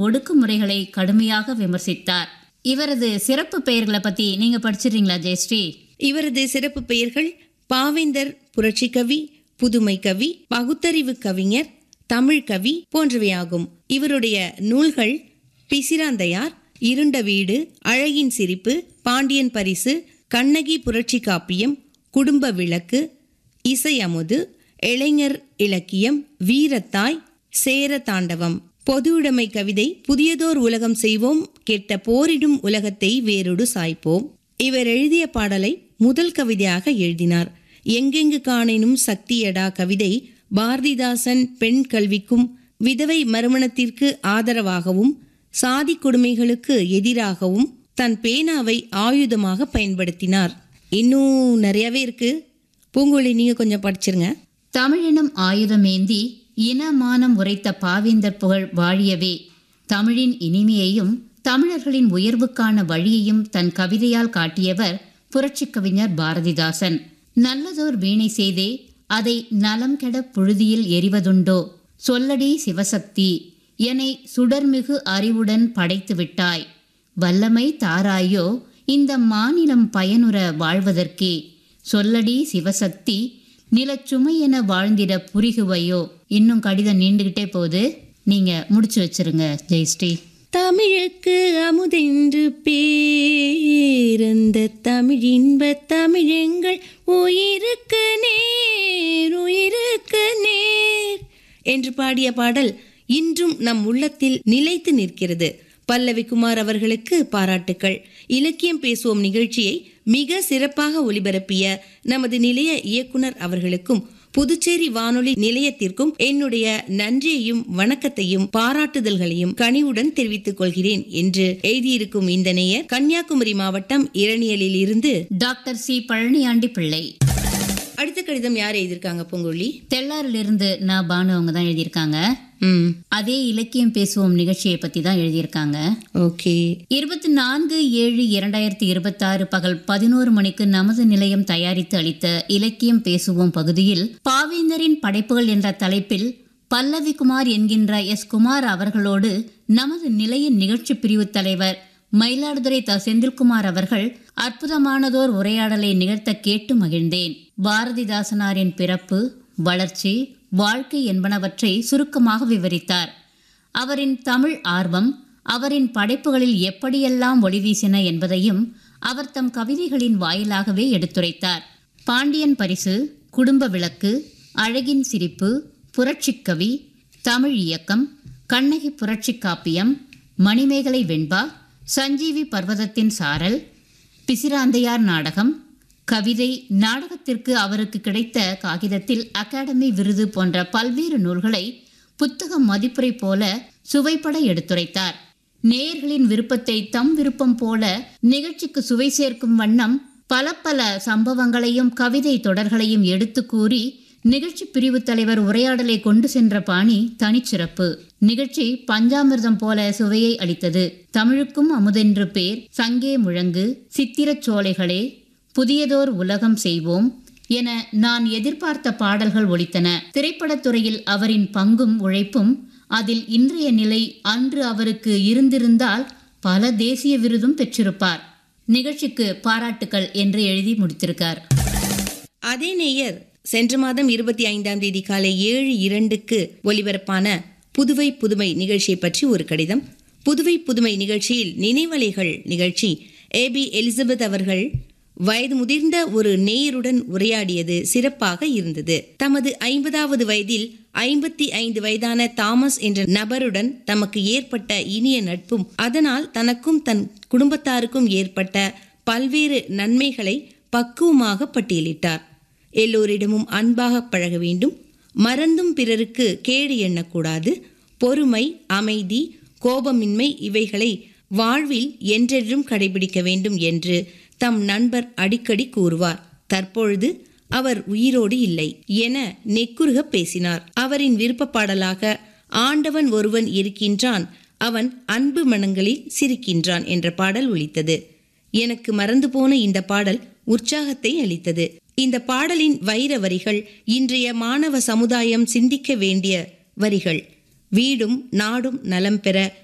ஒடுக்குமுறைகளை கடுமையாக விமர்சித்தார் இவரது சிறப்பு பெயர்களை பத்தி நீங்க படிச்சிடுறீங்களா ஜெயஸ்ரீ இவரது சிறப்பு பெயர்கள் பாவேந்தர் புரட்சிக்கவி புதுமை கவி பகுத்தறிவு கவிஞர் தமிழ் கவி போன்றவையாகும் இவருடைய நூல்கள் பிசிராந்தையார் இருண்ட வீடு அழகின் சிரிப்பு பாண்டியன் பரிசு கண்ணகி புரட்சி காப்பியம் குடும்ப விளக்கு இசை அமுது இளைஞர் இலக்கியம் வீரத்தாய் சேர தாண்டவம் பொதுவுடைமை கவிதை புதியதோர் உலகம் செய்வோம் கெட்ட போரிடும் உலகத்தை வேறொடு சாய்ப்போம் இவர் எழுதிய பாடலை முதல் கவிதையாக எழுதினார் எங்கெங்கு காணினும் சக்தியடா கவிதை பாரதிதாசன் பெண் கல்விக்கும் விதவை மறுமணத்திற்கு ஆதரவாகவும் சாதி கொடுமைகளுக்கு எதிராகவும் தன் பேனாவை ஆயுதமாக பயன்படுத்தினார் இன்னும் நிறையவே இருக்கு பூங்கொழி நீங்க கொஞ்சம் படிச்சிருங்க தமிழெனும் ஆயுதமேந்தி இனமானம் உரைத்த பாவேந்தர் புகழ் வாழியவே தமிழின் இனிமையையும் தமிழர்களின் உயர்வுக்கான வழியையும் தன் கவிதையால் காட்டியவர் புரட்சிக் கவிஞர் பாரதிதாசன் நல்லதோர் வீணை செய்தே அதை நலம் கெட புழுதியில் எறிவதுண்டோ சொல்லடி சிவசக்தி என்னை சுடர்மிகு அறிவுடன் படைத்து விட்டாய் வல்லமை தாராயோ இந்த மாநிலம் பயனுற வாழ்வதற்கே சொல்லடி சிவசக்தி நிலச்சுமை என வாழ்ந்திட புரிகுவையோ இன்னும் கடிதம் நீண்டுகிட்டே போகுது நீங்க முடிச்சு வச்சிருங்க ஜெயஸ்ரீ தமிழுக்கு அமுதென்று பேரந்த தமிழின்ப தமிழெங்கள் உயிருக்கு நேர் உயிருக்கு நேர் என்று பாடிய பாடல் இன்றும் நம் உள்ளத்தில் நிலைத்து நிற்கிறது பல்லவி குமார் அவர்களுக்கு பாராட்டுக்கள் இலக்கியம் பேசுவோம் நிகழ்ச்சியை மிக சிறப்பாக ஒளிபரப்பிய நமது நிலைய இயக்குனர் அவர்களுக்கும் புதுச்சேரி வானொலி நிலையத்திற்கும் என்னுடைய நன்றியையும் வணக்கத்தையும் பாராட்டுதல்களையும் கனிவுடன் தெரிவித்துக் கொள்கிறேன் என்று எழுதியிருக்கும் இந்த நேயர் கன்னியாகுமரி மாவட்டம் இரணியலில் இருந்து டாக்டர் சி பழனியாண்டி பிள்ளை அடுத்த கடிதம் யார் எழுதியிருக்காங்க பொங்குழி தெல்லாரிலிருந்து நான் பானு அவங்க தான் எழுதியிருக்காங்க ம் அதே இலக்கியம் பேசுவோம் நிகழ்ச்சியை பத்தி தான் எழுதியிருக்காங்க ஓகே இருபத்தி நான்கு ஏழு இரண்டாயிரத்தி இருபத்தாறு பகல் பதினோரு மணிக்கு நமது நிலையம் தயாரித்து அளித்த இலக்கியம் பேசுவோம் பகுதியில் பாவேந்தரின் படைப்புகள் என்ற தலைப்பில் பல்லவி குமார் என்கின்ற எஸ் குமார் அவர்களோடு நமது நிலைய நிகழ்ச்சி பிரிவு தலைவர் மயிலாடுதுறை த செந்தில்குமார் அவர்கள் அற்புதமானதோர் உரையாடலை நிகழ்த்த கேட்டு மகிழ்ந்தேன் பாரதிதாசனாரின் பிறப்பு வளர்ச்சி வாழ்க்கை என்பனவற்றை சுருக்கமாக விவரித்தார் அவரின் தமிழ் ஆர்வம் அவரின் படைப்புகளில் எப்படியெல்லாம் ஒளிவீசின என்பதையும் அவர் தம் கவிதைகளின் வாயிலாகவே எடுத்துரைத்தார் பாண்டியன் பரிசு குடும்ப விளக்கு அழகின் சிரிப்பு புரட்சிக் கவி தமிழ் இயக்கம் கண்ணகி புரட்சிக் காப்பியம் மணிமேகலை வெண்பா சஞ்சீவி பர்வதத்தின் சாரல் பிசிராந்தையார் நாடகம் கவிதை நாடகத்திற்கு அவருக்கு கிடைத்த காகிதத்தில் அகாடமி விருது போன்ற பல்வேறு நூல்களை புத்தக மதிப்புரை போல சுவைப்பட எடுத்துரைத்தார் நேயர்களின் விருப்பத்தை தம் விருப்பம் போல நிகழ்ச்சிக்கு சுவை சேர்க்கும் வண்ணம் பல பல சம்பவங்களையும் கவிதை தொடர்களையும் எடுத்து கூறி நிகழ்ச்சி பிரிவு தலைவர் உரையாடலை கொண்டு சென்ற பாணி தனிச்சிறப்பு நிகழ்ச்சி பஞ்சாமிர்தம் போல சுவையை அளித்தது தமிழுக்கும் அமுதென்று பேர் சங்கே முழங்கு சித்திரச் சோலைகளே புதியதோர் உலகம் செய்வோம் என நான் எதிர்பார்த்த பாடல்கள் ஒலித்தன திரைப்படத்துறையில் அவரின் பங்கும் உழைப்பும் அதில் இன்றைய நிலை அன்று அவருக்கு இருந்திருந்தால் பல தேசிய விருதும் பெற்றிருப்பார் நிகழ்ச்சிக்கு பாராட்டுக்கள் என்று எழுதி முடித்திருக்கார் அதே நேயர் சென்ற மாதம் இருபத்தி ஐந்தாம் தேதி காலை ஏழு இரண்டுக்கு ஒலிபரப்பான புதுவை புதுமை நிகழ்ச்சியை பற்றி ஒரு கடிதம் புதுவை புதுமை நிகழ்ச்சியில் நினைவலைகள் நிகழ்ச்சி ஏபி எலிசபெத் அவர்கள் வயது முதிர்ந்த ஒரு நேயருடன் உரையாடியது சிறப்பாக இருந்தது தமது ஐம்பதாவது வயதில் ஐம்பத்தி ஐந்து வயதான தாமஸ் என்ற நபருடன் தமக்கு ஏற்பட்ட இனிய நட்பும் அதனால் தனக்கும் தன் குடும்பத்தாருக்கும் ஏற்பட்ட பல்வேறு நன்மைகளை பக்குவமாக பட்டியலிட்டார் எல்லோரிடமும் அன்பாக பழக வேண்டும் மறந்தும் பிறருக்கு கேடு எண்ணக்கூடாது பொறுமை அமைதி கோபமின்மை இவைகளை வாழ்வில் என்றென்றும் கடைபிடிக்க வேண்டும் என்று தம் நண்பர் அடிக்கடி கூறுவார் தற்பொழுது அவர் உயிரோடு இல்லை என நெக்குருக பேசினார் அவரின் விருப்ப பாடலாக ஆண்டவன் ஒருவன் இருக்கின்றான் அவன் அன்பு மனங்களில் சிரிக்கின்றான் என்ற பாடல் ஒலித்தது எனக்கு மறந்து போன இந்த பாடல் உற்சாகத்தை அளித்தது இந்த பாடலின் வைர வரிகள் இன்றைய மாணவ சமுதாயம் சிந்திக்க வேண்டிய வரிகள் வீடும் நாடும் நலம் பெற